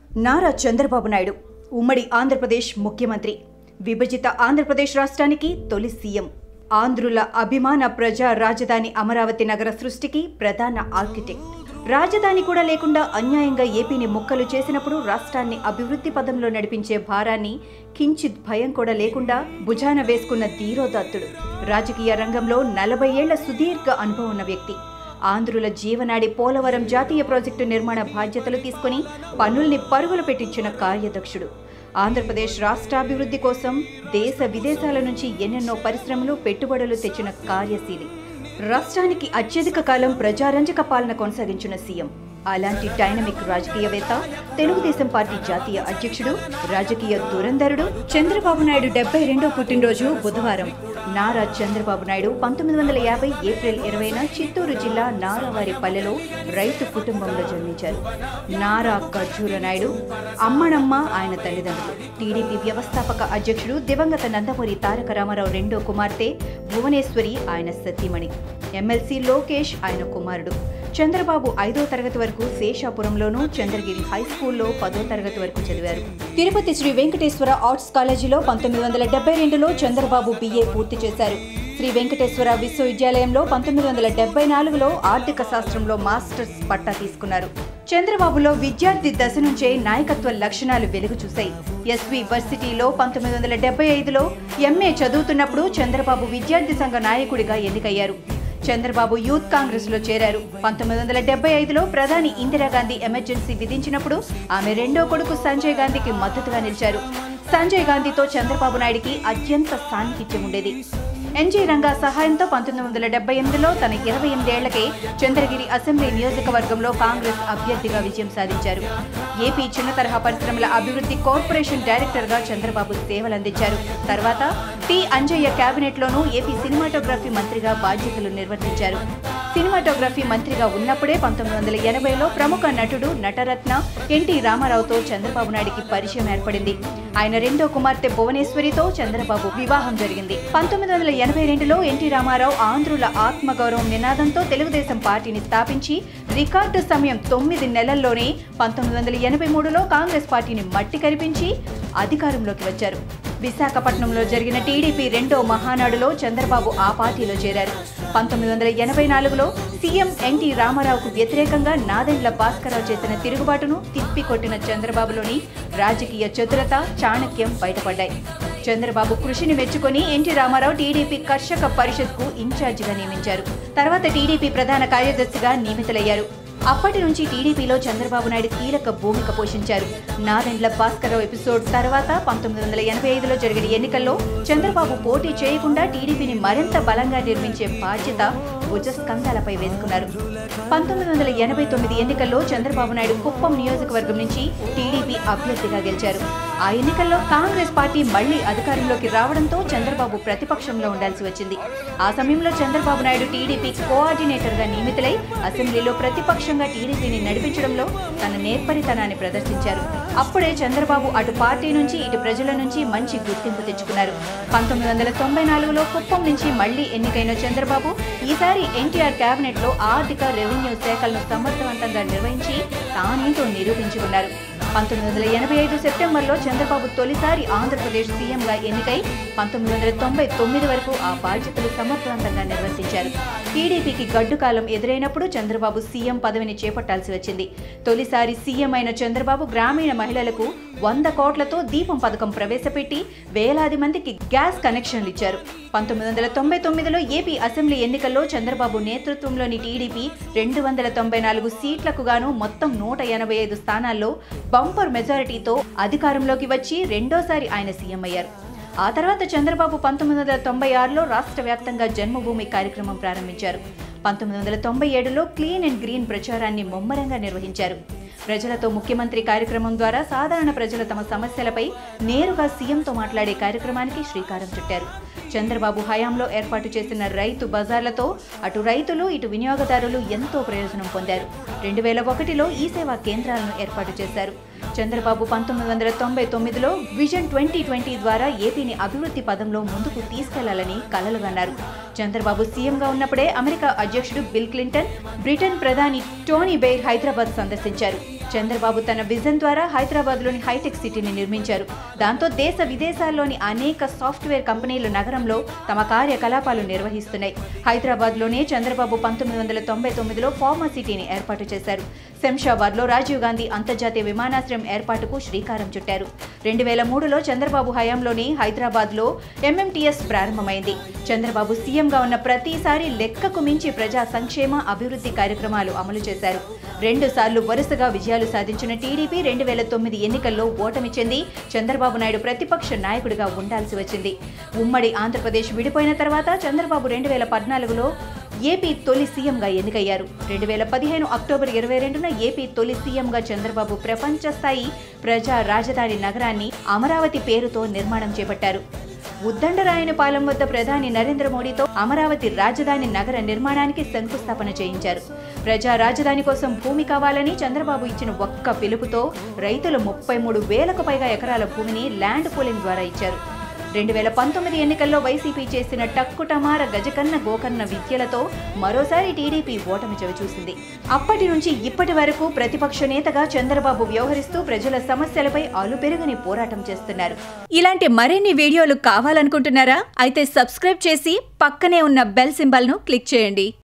నారా చంద్రబాబు నాయుడు ఉమ్మడి ఆంధ్రప్రదేశ్ ముఖ్యమంత్రి విభజిత ఆంధ్రప్రదేశ్ రాష్ట్రానికి తొలి సీఎం ఆంధ్రుల అభిమాన ప్రజా రాజధాని అమరావతి నగర సృష్టికి ప్రధాన ఆర్కిటెక్ట్ రాజధాని కూడా లేకుండా అన్యాయంగా ఏపీని ముక్కలు చేసినప్పుడు రాష్ట్రాన్ని అభివృద్ధి పదంలో నడిపించే భారాన్ని కించిత్ భయం కూడా లేకుండా భుజాన వేసుకున్న ధీరోదత్తుడు రాజకీయ రంగంలో నలభై ఏళ్ల సుదీర్ఘ అనుభవం ఉన్న వ్యక్తి ఆంధ్రుల జీవనాడి పోలవరం జాతీయ ప్రాజెక్టు నిర్మాణ బాధ్యతలు తీసుకుని పనుల్ని పరుగులు పెట్టించిన కార్యదక్షుడు ఆంధ్రప్రదేశ్ రాష్ట్రాభివృద్ధి కోసం దేశ విదేశాల నుంచి ఎన్నెన్నో పరిశ్రమలు పెట్టుబడులు తెచ్చిన కార్యశీలి రాష్ట్రానికి అత్యధిక కాలం ప్రజారంజక పాలన కొనసాగించిన సీఎం అలాంటి డైనమిక్ రాజకీయవేత్త తెలుగుదేశం పార్టీ జాతీయ అధ్యక్షుడు రాజకీయ దురంధరుడు చంద్రబాబు నాయుడు డెబ్బై రెండో పుట్టినరోజు బుధవారం నారా చంద్రబాబు నాయుడు పంతొమ్మిది వందల యాభై ఏప్రిల్ ఇరవైన చిత్తూరు జిల్లా నారావారి పల్లెలో రైతు కుటుంబంలో జన్మించారు నారా ఖర్జూర నాయుడు అమ్మణమ్మ ఆయన తల్లిదండ్రులు టీడీపీ వ్యవస్థాపక అధ్యక్షుడు దివంగత నందమూరి తారక రామారావు రెండో కుమార్తె భువనేశ్వరి ఆయన సతీమణి ఎమ్మెల్సీ లోకేష్ ఆయన కుమారుడు చంద్రబాబు ఐదో తరగతి వరకు శేషాపురంలోనూ చంద్రగిరి హై స్కూల్లో పదో తరగతి వరకు చదివారు తిరుపతి శ్రీ వెంకటేశ్వర ఆర్ట్స్ కాలేజీలో పంతొమ్మిది వందల డెబ్బై రెండులో చంద్రబాబు బిఏ పూర్తి చేశారు శ్రీ వెంకటేశ్వర విశ్వవిద్యాలయంలో పంతొమ్మిది వందల డెబ్బై నాలుగులో ఆర్థిక శాస్త్రంలో మాస్టర్స్ పట్టా తీసుకున్నారు చంద్రబాబులో విద్యార్థి దశ నుంచే నాయకత్వ లక్షణాలు వెలుగు చూశాయి ఎస్వి వర్సిటీలో పంతొమ్మిది వందల డెబ్బై ఐదులో ఎంఏ చదువుతున్నప్పుడు చంద్రబాబు విద్యార్థి సంఘ నాయకుడిగా ఎన్నికయ్యారు చంద్రబాబు యూత్ కాంగ్రెస్ లో చేరారు పంతొమ్మిది వందల డెబ్బై ఐదులో ప్రధాని ఇందిరాగాంధీ ఎమర్జెన్సీ విధించినప్పుడు ఆమె రెండో కొడుకు సంజయ్ గాంధీకి మద్దతుగా నిలిచారు సంజయ్ గాంధీతో చంద్రబాబు నాయుడికి అత్యంత సాన్నిహిత్యం ఉండేది ఎన్జీ రంగా సహాయంతో పంతొమ్మిది వందల డెబ్బై ఎనిమిదిలో తన ఇరవై ఎనిమిదేళ్లకే చంద్రగిరి అసెంబ్లీ నియోజకవర్గంలో కాంగ్రెస్ అభ్యర్థిగా విజయం సాధించారు ఏపీ చిన్న తరహా పరిశ్రమల అభివృద్ధి కార్పొరేషన్ డైరెక్టర్గా చంద్రబాబు సేవలందించారు తర్వాత టి అంజయ్య కేబినెట్లోనూ ఏపీ సినిమాటోగ్రఫీ మంత్రిగా బాధ్యతలు నిర్వర్తించారు సినిమాటోగ్రఫీ మంత్రిగా ఉన్నప్పుడే పంతొమ్మిది వందల ఎనభైలో ప్రముఖ నటుడు నటరత్న ఎన్టీ రామారావుతో చంద్రబాబు నాయుడికి పరిచయం ఏర్పడింది ఆయన రెండో కుమార్తె భువనేశ్వరితో చంద్రబాబు వివాహం జరిగింది పంతొమ్మిది వందల ఎనభై రెండులో ఎన్టీ రామారావు ఆంధ్రుల ఆత్మగౌరవం నినాదంతో తెలుగుదేశం పార్టీని స్థాపించి రికార్డు సమయం తొమ్మిది నెలల్లోనే పంతొమ్మిది వందల ఎనభై మూడులో కాంగ్రెస్ పార్టీని మట్టి కరిపించి అధికారంలోకి వచ్చారు విశాఖపట్నంలో జరిగిన టీడీపీ రెండో మహానాడులో చంద్రబాబు ఆ పార్టీలో చేరారు పంతొమ్మిది వందల ఎనభై నాలుగులో సీఎం ఎన్టీ రామారావుకు వ్యతిరేకంగా నాదెండ్ల భాస్కరరావు చేసిన తిరుగుబాటును తిప్పికొట్టిన చంద్రబాబులోని రాజకీయ చతురత చాణక్యం బయటపడ్డాయి చంద్రబాబు కృషిని మెచ్చుకొని ఎన్టీ రామారావు టీడీపీ కర్షక పరిషత్కు ఇన్ఛార్జిగా నియమించారు తర్వాత టీడీపీ ప్రధాన కార్యదర్శిగా నియమితులయ్యారు అప్పటి నుంచి టీడీపీలో చంద్రబాబు నాయుడు కీలక భూమిక పోషించారు నాదెండ్ల భాస్కరరావు ఎపిసోడ్ తర్వాత పంతొమ్మిది వందల ఎనభై ఐదులో జరిగిన ఎన్నికల్లో చంద్రబాబు పోటీ చేయకుండా టీడీపీని మరింత బలంగా నిర్మించే బాధ్యత భుజస్కంధాలపై వేసుకున్నారు పంతొమ్మిది వందల ఎనభై తొమ్మిది ఎన్నికల్లో చంద్రబాబు నాయుడు కుప్పం నియోజకవర్గం నుంచి టీడీపీ అభ్యర్థిగా గెలిచారు ఆ ఎన్నికల్లో కాంగ్రెస్ పార్టీ మళ్లీ అధికారంలోకి రావడంతో చంద్రబాబు ప్రతిపక్షంలో ఉండాల్సి వచ్చింది ఆ సమయంలో చంద్రబాబు నాయుడు టీడీపీ కోఆర్డినేటర్ గా నియమితులై అసెంబ్లీలో ప్రతిపక్షంగా టీడీపీని నడిపించడంలో తన నేర్పరితనాన్ని ప్రదర్శించారు అప్పుడే చంద్రబాబు అటు పార్టీ నుంచి ఇటు ప్రజల నుంచి మంచి గుర్తింపు తెచ్చుకున్నారు పంతొమ్మిది వందల తొంభై నాలుగులో కుప్పం నుంచి మళ్లీ ఎన్నికైన చంద్రబాబు ఈసారి ఎన్టీఆర్ కేబినెట్ లో ఆర్థిక రెవెన్యూ శాఖలను సమర్థవంతంగా నిర్వహించి తానేంటో నిరూపించుకున్నారు పంతొమ్మిది వందల ఎనభై ఐదు సెప్టెంబర్లో చంద్రబాబు తొలిసారి ఆంధ్రప్రదేశ్ సీఎంగా ఎన్నికై పంతొమ్మిది వందల తొంభై తొమ్మిది వరకు ఆ బాధ్యతలు సమర్థవంతంగా నిర్వర్తించారు టీడీపీకి గడ్డు కాలం ఎదురైనప్పుడు చంద్రబాబు సీఎం పదవిని చేపట్టాల్సి వచ్చింది తొలిసారి సీఎం అయిన చంద్రబాబు గ్రామీణ మహిళలకు వంద కోట్లతో దీపం పథకం ప్రవేశపెట్టి వేలాది మందికి గ్యాస్ కనెక్షన్లు ఇచ్చారు పంతొమ్మిది వందల తొంభై తొమ్మిదిలో ఏపీ అసెంబ్లీ ఎన్నికల్లో చంద్రబాబు నేతృత్వంలోని టీడీపీ రెండు వందల తొంభై నాలుగు సీట్లకు గాను మొత్తం నూట ఎనభై ఐదు స్థానాల్లో బంపర్ మెజారిటీతో అధికారంలోకి వచ్చి రెండోసారి ఆయన సీఎం అయ్యారు ఆ తర్వాత చంద్రబాబు పంతొమ్మిది వందల తొంభై ఆరులో రాష్ట్ర వ్యాప్తంగా జన్మభూమి కార్యక్రమం ప్రారంభించారు పంతొమ్మిది వందల తొంభై ఏడులో క్లీన్ అండ్ గ్రీన్ ప్రచారాన్ని ముమ్మరంగా నిర్వహించారు ప్రజలతో ముఖ్యమంత్రి కార్యక్రమం ద్వారా సాధారణ ప్రజలు తమ సమస్యలపై నేరుగా సీఎంతో మాట్లాడే కార్యక్రమానికి శ్రీకారం చుట్టారు చంద్రబాబు హయాంలో ఏర్పాటు చేసిన రైతు బజార్లతో అటు రైతులు ఇటు వినియోగదారులు ఎంతో ప్రయోజనం పొందారు రెండు వేల ఒకటిలో ఈ సేవా కేంద్రాలను ఏర్పాటు చేశారు చంద్రబాబు పంతొమ్మిది వందల తొంభై తొమ్మిదిలో విజన్ ట్వంటీ ట్వంటీ ద్వారా ఏపీని అభివృద్ధి పదంలో ముందుకు తీసుకెళ్లాలని కలలుగన్నారు చంద్రబాబు సీఎంగా ఉన్నప్పుడే అమెరికా అధ్యక్షుడు బిల్ క్లింటన్ బ్రిటన్ ప్రధాని టోనీ బెయిర్ హైదరాబాద్ సందర్శించారు చంద్రబాబు తన విజన్ ద్వారా హైదరాబాద్లోని హైటెక్ సిటీని నిర్మించారు దాంతో దేశ విదేశాల్లోని అనేక సాఫ్ట్వేర్ కంపెనీలు నగరంలో తమ కార్యకలాపాలు నిర్వహిస్తున్నాయి హైదరాబాద్లోనే చంద్రబాబు పంతొమ్మిది వందల తొంభై తొమ్మిదిలో ఫార్మా సిటీని ఏర్పాటు చేశారు శంషాబాద్లో రాజీవ్ గాంధీ అంతర్జాతీయ విమానాశ్రయం ఏర్పాటుకు శ్రీకారం చుట్టారు రెండు వేల మూడులో చంద్రబాబు హయాంలోనే హైదరాబాద్లో ఎంఎంటీఎస్ ప్రారంభమైంది చంద్రబాబు సీఎంగా ఉన్న ప్రతిసారి లెక్కకు మించి ప్రజా సంక్షేమ అభివృద్ధి కార్యక్రమాలు అమలు చేశారు రెండు సార్లు వరుసగా విజయాలు సాధించిన టీడీపీ రెండు వేల తొమ్మిది ఎన్నికల్లో ఓటమి చెంది చంద్రబాబు నాయుడు ప్రతిపక్ష నాయకుడిగా ఉండాల్సి వచ్చింది ఉమ్మడి ఆంధ్రప్రదేశ్ విడిపోయిన తర్వాత చంద్రబాబు రెండు వేల పద్నాలుగులో ఏపీ తొలి సీఎంగా ఎన్నికయ్యారు రెండు వేల పదిహేను అక్టోబర్ ఇరవై రెండున ఏపీ తొలి సీఎంగా చంద్రబాబు ప్రపంచ స్థాయి ప్రజా రాజధాని నగరాన్ని అమరావతి పేరుతో నిర్మాణం చేపట్టారు ఉద్దండరాయనపాలెం వద్ద ప్రధాని నరేంద్ర మోడీతో అమరావతి రాజధాని నగర నిర్మాణానికి శంకుస్థాపన చేయించారు ప్రజా రాజధాని కోసం భూమి కావాలని చంద్రబాబు ఇచ్చిన ఒక్క పిలుపుతో రైతులు ముప్పై మూడు వేలకు పైగా ఎకరాల భూమిని ల్యాండ్ పూలింగ్ ద్వారా ఇచ్చారు రెండు వేల పంతొమ్మిది ఎన్నికల్లో వైసీపీ చేసిన టక్కుటమార గజకన్న గోకన్న విద్యలతో మరోసారి టీడీపీ ఓటమి చవిచూసింది అప్పటి నుంచి ఇప్పటి వరకు ప్రతిపక్ష నేతగా చంద్రబాబు వ్యవహరిస్తూ ప్రజల సమస్యలపై అలుపెరుగని పోరాటం చేస్తున్నారు ఇలాంటి మరిన్ని వీడియోలు కావాలనుకుంటున్నారా అయితే సబ్స్క్రైబ్ చేసి పక్కనే ఉన్న బెల్ సింబల్ను క్లిక్ చేయండి